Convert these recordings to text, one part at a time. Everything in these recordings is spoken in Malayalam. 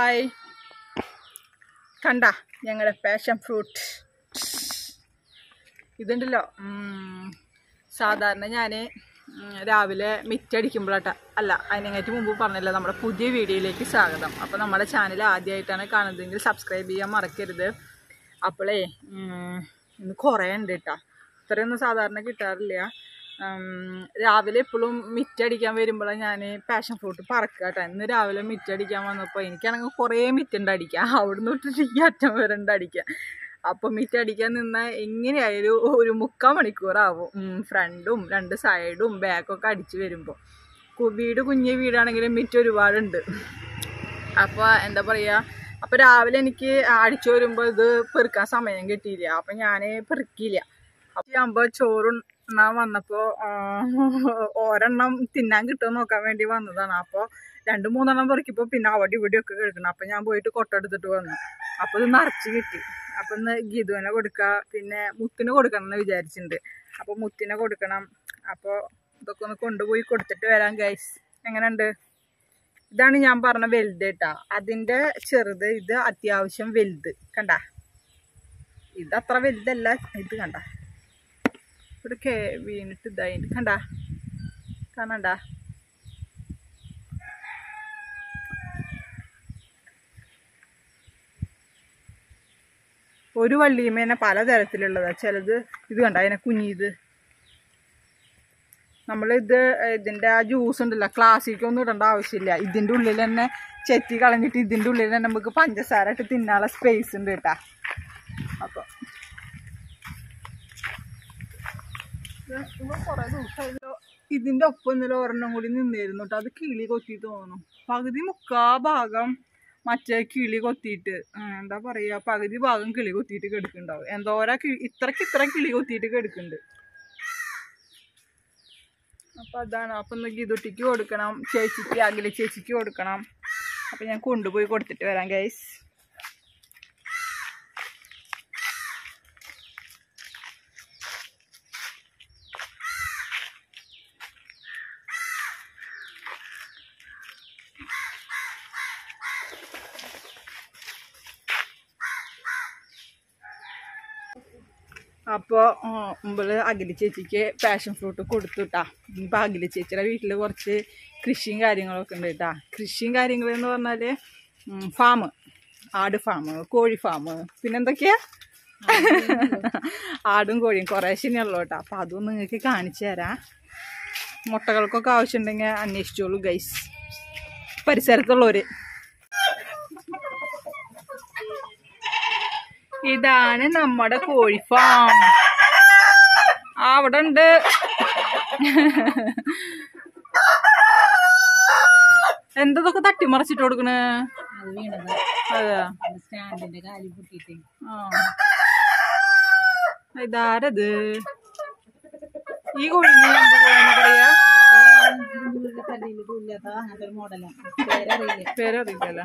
ഹായ് കണ്ട ഞങ്ങളുടെ പാഷൻ ഫ്രൂട്ട് ഇതുണ്ടല്ലോ ഉം, സാധാരണ ഞാൻ രാവിലെ മിറ്റടിക്കുമ്പോഴാട്ട അല്ല അതിനെങ്ങായിട്ട് മുമ്പ് പറഞ്ഞല്ലോ നമ്മുടെ പുതിയ വീഡിയോയിലേക്ക് സ്വാഗതം അപ്പോൾ നമ്മുടെ ചാനൽ ആദ്യമായിട്ടാണ് കാണുന്നതെങ്കിൽ സബ്സ്ക്രൈബ് ചെയ്യാൻ മറക്കരുത് അപ്പോളേ ഉം, ഇന്ന് കുറേ ഉണ്ട് കേട്ടോ ഇത്രയൊന്നും സാധാരണ കിട്ടാറില്ല ഉം, രാവിലെ എപ്പോഴും മിറ്റടിക്കാൻ വരുമ്പോഴാണ് ഞാൻ പാഷൻ ഫ്രൂട്ട് പറക്കുക കേട്ടോ ഇന്ന് രാവിലെ മിറ്റടിക്കാൻ വന്നപ്പോൾ എനിക്കാണെങ്കിൽ കുറേ മിറ്റുണ്ട് അടിക്കാം അവിടുന്ന് തൊട്ടിട്ട് ഈ അറ്റം വരെ ഉണ്ട് അടിക്കാം അപ്പം മിറ്റടിക്കാൻ നിന്നാൽ എങ്ങനെയായാലും ഒരു മുക്കാൽ മണിക്കൂറാവും ഫ്രണ്ടും രണ്ട് സൈഡും ബാക്കൊക്കെ അടിച്ച് വരുമ്പോൾ വീട് കുഞ്ഞ് വീടാണെങ്കിലും മിറ്റ് ഒരുപാടുണ്ട് അപ്പോൾ എന്താ പറയുക അപ്പോൾ രാവിലെ എനിക്ക് അടിച്ചു വരുമ്പോൾ ഇത് പെറുക്കാൻ സമയം കിട്ടിയില്ല അപ്പം ഞാൻ പെറുക്കിയില്ല അപ്പം ആകുമ്പോൾ ചോറുണ്ണാൻ വന്നപ്പോൾ ഒരെണ്ണം തിന്നാൻ കിട്ടുമോ നോക്കാൻ വേണ്ടി വന്നതാണ് അപ്പോൾ രണ്ട് മൂന്നെണ്ണം പെറുക്കിയപ്പോൾ പിന്നെ അവിടെ ഇവിടെയൊക്കെ കിടക്കണം അപ്പം ഞാൻ പോയിട്ട് കൊട്ടെടുത്തിട്ട് വന്നു അപ്പോൾ ഇത് നിറച്ച് കിട്ടി അപ്പം ഇന്ന് ഗീതുവിനെ കൊടുക്കുക പിന്നെ മുത്തിന് കൊടുക്കണം എന്ന് വിചാരിച്ചിട്ടുണ്ട് അപ്പോൾ മുത്തിനെ കൊടുക്കണം അപ്പോൾ ഇതൊക്കെ ഒന്ന് കൊണ്ടുപോയി കൊടുത്തിട്ട് വരാം ഗൈസ് എങ്ങനെയുണ്ട് ഇതാണ് ഞാൻ പറഞ്ഞ വലുത് കേട്ടാ അതിൻ്റെ ചെറുത് ഇത് അത്യാവശ്യം വലുത് കണ്ട ഇത് അത്ര വലുതല്ല ഇത് കണ്ട ഇവിടെ കേ വീണിട്ട് ഇതായി കണ്ട കാണണ്ട ഒരു വള്ളിയുമേനെ പലതരത്തിലുള്ളതാ ചിലത് ഇത് കണ്ട അതിനെ കുഞ്ഞിത് നമ്മളിത് ഇതിൻ്റെ ആ ജ്യൂസ് ഉണ്ടല്ലോ ക്ലാസ്സിക്കൊന്നും ഇടേണ്ട ആവശ്യമില്ല ഇതിൻ്റെ ഉള്ളിൽ തന്നെ ചെത്തി കളഞ്ഞിട്ട് ഇതിൻ്റെ ഉള്ളിൽ തന്നെ നമുക്ക് പഞ്ചസാര ഇട്ട് തിന്നാനുള്ള സ്പേസ് ഉണ്ട് കേട്ടാ അപ്പോൾ കുറേ ദിവസമായല്ലോ ഇതിൻ്റെ ഒപ്പം ഇന്നലെ ഒരെണ്ണം കൂടി നിന്നിരുന്നു കേട്ടോ അത് കിളി കൊത്തിയിട്ട് തോന്നുന്നു പകുതി മുക്കാ ഭാഗം മറ്റേ കിളി കൊത്തിയിട്ട് ആ, എന്താ പറയുക പകുതി ഭാഗം കിളി കൊത്തിയിട്ട് കിടക്കുന്നുണ്ടാവും എന്തോരാ കിളി ഇത്രക്ക് ഇത്ര കിളി കൊത്തിയിട്ട് കിടക്കുന്നുണ്ട് അപ്പൊ അതാണ് അപ്പൊ ഒന്ന് ഗീതുട്ടിക്ക് കൊടുക്കണം ചേച്ചിക്ക് അഖില ചേച്ചിക്ക് കൊടുക്കണം അപ്പൊ ഞാൻ കൊണ്ടുപോയി കൊടുത്തിട്ട് വരാം ഗൈസ് അപ്പോൾ മുമ്പിൽ അഖില ചേച്ചിക്ക് പാഷൻ ഫ്രൂട്ട് കൊടുത്തുട്ടാ ഇനിയിപ്പോൾ അഖില ചേച്ചിയുടെ വീട്ടിൽ കുറച്ച് കൃഷിയും കാര്യങ്ങളൊക്കെ ഉണ്ട് കേട്ടാ കൃഷിയും കാര്യങ്ങളെന്ന് പറഞ്ഞാൽ ഫാം ആട് ഫാം കോഴി ഫാം പിന്നെന്തൊക്കെയാ ആടും കോഴിയും കുറേശ്ശേ ഉള്ളൂ കേട്ടോ അപ്പോൾ അതും നിങ്ങൾക്ക് കാണിച്ചു തരാം മുട്ടകൾക്കൊക്കെ ആവശ്യമുണ്ടെങ്കിൽ അന്വേഷിച്ചോളൂ ഗൈസ് പരിസരത്തുള്ളവർ ഇതാണ് നമ്മുടെ കോഴി ഫാം ആ അവിടെ ഉണ്ട് എന്തതൊക്കെ തട്ടിമറിച്ചിട്ട് കൊടുക്കണ് അത് വീണത് അതെയാ സ്റ്റാൻഡിന്റെ കാലി പൊട്ടിയിട്ട് ആ ഇതാരത് ഈ കോഴിനെ എന്ത് കോഴിന്ന് പറയാ കല്ലിൽ ഇല്ലാത്ത അങ്ങനത്തെ ഒരു മോഡലാണ് പേരറിയില്ല പേരറിയില്ലല്ലോ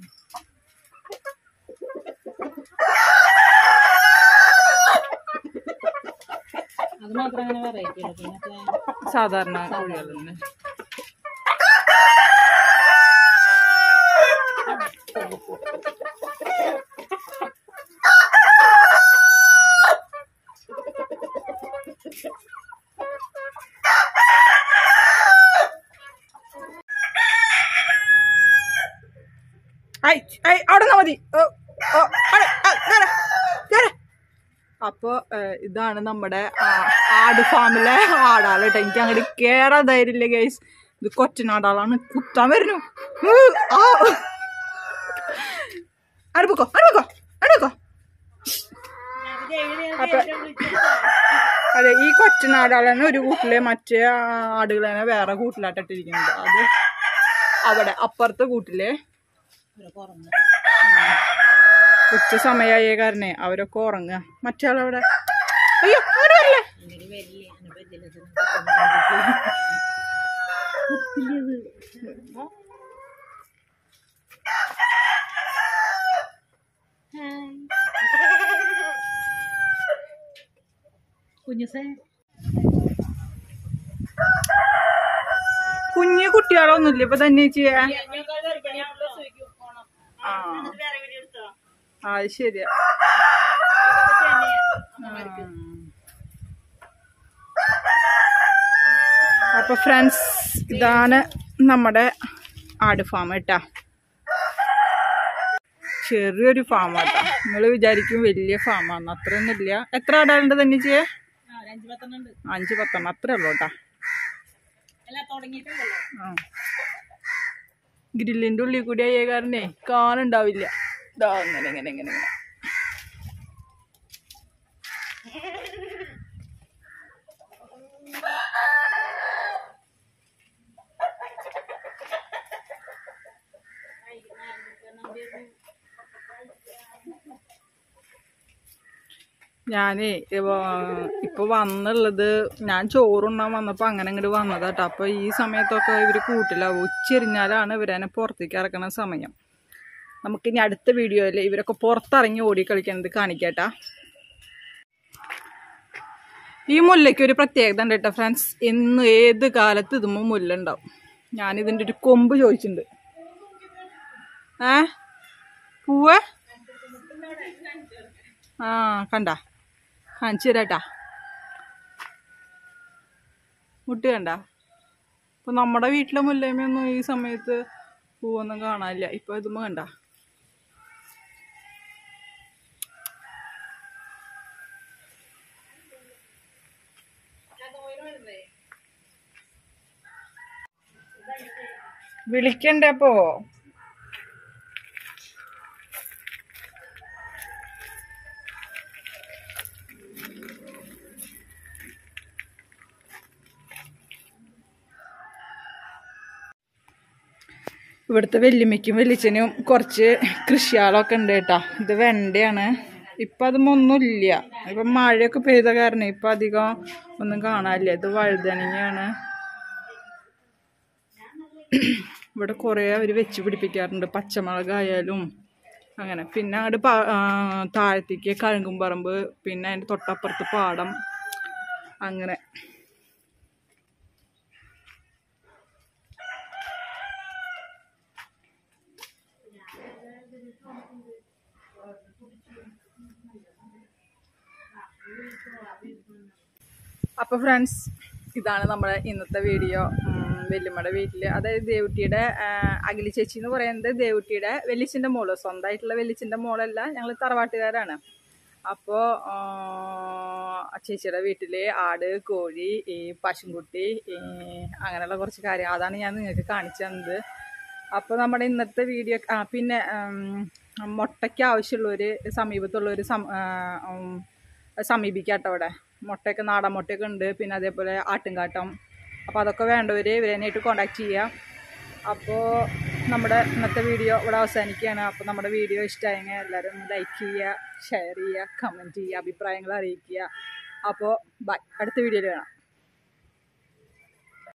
അത് മാത്രം അങ്ങനെ വെറൈറ്റി ഉള്ളൂ പിന്നെ മറ്റേ സാധാരണ കോഴികൾ തന്നെ ഐ ഐ അവിടെ നിന്നാ മതി ഓ, ഓ, അവിടെ, ആ, കേറ്, കേറ്. അപ്പൊ ഏഹ്, ഇതാണ് നമ്മുടെ ആ- ആട് ഫാമിലെ ആടാള് കേട്ടോ എനിക്ക് അങ്ങോട്ട് കേറാൻ ധൈര്യമില്ല ഗൈസ് ഇത് കൊച്ചനാടാളാണ് കുത്താൻ വരുന്നു ഊ, ആ. അടുപ്പക്കോ അടുപ്പക്കോ അടുപ്പക്കോ അപ്പൊ അതെ ഈ കൊച്ചനാടാളാണ് ഒരു കൂട്ടിലെ മറ്റേ ആടുകളെ വേറെ കൂട്ടിലാട്ടിട്ടിരിക്കുന്നത് അത് അവിടെ അപ്പുറത്തെ കൂട്ടിലെ ഒരു കുറഞ്ഞ ഉച്ച സമയമായ കാരണേ അവരൊക്കെ ഉറങ്ങുക മറ്റാളവിടെ അയ്യോ അങ്ങോട്ട് വരില്ലേ ഇങ്ങനെ വലിയ അങ്ങനെ വലിയ കുഞ്ഞുസേ കുഞ്ഞു കുട്ടികളൊന്നുമില്ല ഇപ്പൊ തന്നെ ചെയ്യാ ആ വേറെ വീഡിയോ എടുത്തോ ആ, അത് ശരിയാ മരിക്കും അപ്പൊ ഫ്രണ്ട്സ് ഇതാണ് നമ്മുടെ ആട് ഫാം കേട്ടാ ചെറിയൊരു ഫാം കേട്ടാ നിങ്ങൾ വിചാരിക്കും വലിയ ഫാമാന്ന് അത്രയൊന്നും ഇല്ല എത്ര ആടാണ്ട് തന്നെ ചെയ്യേ ആ ഒരു അഞ്ച് പത്തെണ്ണം ഉണ്ട് അഞ്ച് പത്തെണ്ണം അത്രേ ഉള്ളൂ കേട്ടാ എല്ലാം തുടങ്ങിയിട്ടുണ്ടല്ലോ ആ ഗ്രില്ലിന്റെ ഉള്ളിൽ കൂടി ആയ കാരണേ കാണുണ്ടാവില്ല ഇതാ അങ്ങനെ ഇങ്ങനെ ഇങ്ങനെ ഇങ്ങനെ ഞാനേ ഇവ- ഇപ്പൊ വന്നുള്ളത് ഞാൻ ചോറുണ്ണാൻ വന്നപ്പോ അങ്ങനെ അങ്ങോട്ട് വന്നതാട്ടോ അപ്പൊ ഈ സമയത്തൊക്കെ ഇവര് കൂട്ടിലാവും ഉച്ചരിഞ്ഞാലാണ് ഇവരെന്നെ പുറത്തേക്ക് ഇറക്കണ സമയം നമുക്ക് ഇനി അടുത്ത വീഡിയോയിൽ ഇവരൊക്കെ പുറത്തിറങ്ങി ഓടി കളിക്കുന്നത് കാണിക്കാട്ടാ ഈ മുല്ലയ്ക്ക് ഒരു പ്രത്യേകത ഉണ്ട് കേട്ടോ ഫ്രണ്ട്സ് എന്ന് ഏത് കാലത്ത് ഇതുമ്പോൾ മുല്ല ഉണ്ടാവും ഞാനിതിൻ്റെ ഒരു കൊമ്പ് ചോദിച്ചിട്ടുണ്ട് ഏ പൂവ് ആ കണ്ട കാണിച്ചു തരാട്ടാ മുട്ട് കണ്ട ഇപ്പൊ നമ്മുടെ വീട്ടിലെ മുല്ലയമൊന്നും ഈ സമയത്ത് പൂവൊന്നും കാണാനില്ല ഇപ്പൊ ഇതുമ്പോ കണ്ട വിളിക്കണ്ടേ അപ്പോ ഇവിടുത്തെ വെല്ലുമ്മയ്ക്കും വെല്ലിച്ചനും കുറച്ച് കൃഷികളൊക്കെ ഉണ്ട് കേട്ടാ ഇത് വെണ്ടയാണ് ഇപ്പം അതൊന്നുമില്ല ഇപ്പം മഴയൊക്കെ പെയ്ത കാരണം ഇപ്പം അധികം ഒന്നും കാണാനില്ല ഇത് വഴുതനങ്ങയാണ് ഇവിടെ കുറേ അവർ വെച്ച് പിടിപ്പിക്കാറുണ്ട് പച്ചമുളകായാലും അങ്ങനെ പിന്നെ അങ്ങോട്ട് പാ ആ, താഴത്തേക്ക് കഴുകും പറമ്പ് പിന്നെ അതിൻ്റെ തൊട്ടപ്പുറത്ത് പാടം അങ്ങനെ അപ്പോൾ ഫ്രണ്ട്സ് ഇതാണ് നമ്മുടെ ഇന്നത്തെ വീഡിയോ വെല്ലുമ്മയുടെ വീട്ടിൽ അതായത് ദേവുട്ടിയുടെ ആ, അഖിലി ചേച്ചി എന്ന് പറയുന്നത് ദേവുട്ടിയുടെ വെല്ലിച്ചിൻ്റെ മോള് സ്വന്തമായിട്ടുള്ള വെല്ലിച്ചിൻ്റെ മോളല്ല ഞങ്ങൾ തറവാട്ടുകാരാണ് അപ്പോൾ ചേച്ചിയുടെ വീട്ടിൽ ആട് കോഴി ഈ പശുക്കുട്ടി ഈ അങ്ങനെയുള്ള കുറച്ച് കാര്യം അതാണ് ഞാൻ നിങ്ങൾക്ക് കാണിച്ചു തന്നത് അപ്പോൾ നമ്മുടെ ഇന്നത്തെ വീഡിയോ ആ പിന്നെ ഉം, മുട്ടയ്ക്ക് ആവശ്യമുള്ളവർ സമീപത്തുള്ളവർ സം ആ, ഉം, സമീപിക്കാട്ടോ അവിടെ മുട്ടയൊക്കെ നാടൻ മുട്ടയൊക്കെ ഉണ്ട് പിന്നെ അതേപോലെ ആട്ടുംകാട്ടം അപ്പോൾ അതൊക്കെ വേണ്ടവർ ഇവരെന്നായിട്ട് കോണ്ടാക്ട് ചെയ്യുക അപ്പോൾ നമ്മുടെ ഇന്നത്തെ വീഡിയോ ഇവിടെ അവസാനിക്കുകയാണ് അപ്പോൾ നമ്മുടെ വീഡിയോ ഇഷ്ടമായെങ്കിൽ എല്ലാവരും ലൈക്ക് ചെയ്യുക ഷെയർ ചെയ്യുക കമൻറ്റ് ചെയ്യുക അഭിപ്രായങ്ങൾ അറിയിക്കുക അപ്പോൾ ബൈ അടുത്ത വീഡിയോയിൽ കാണാം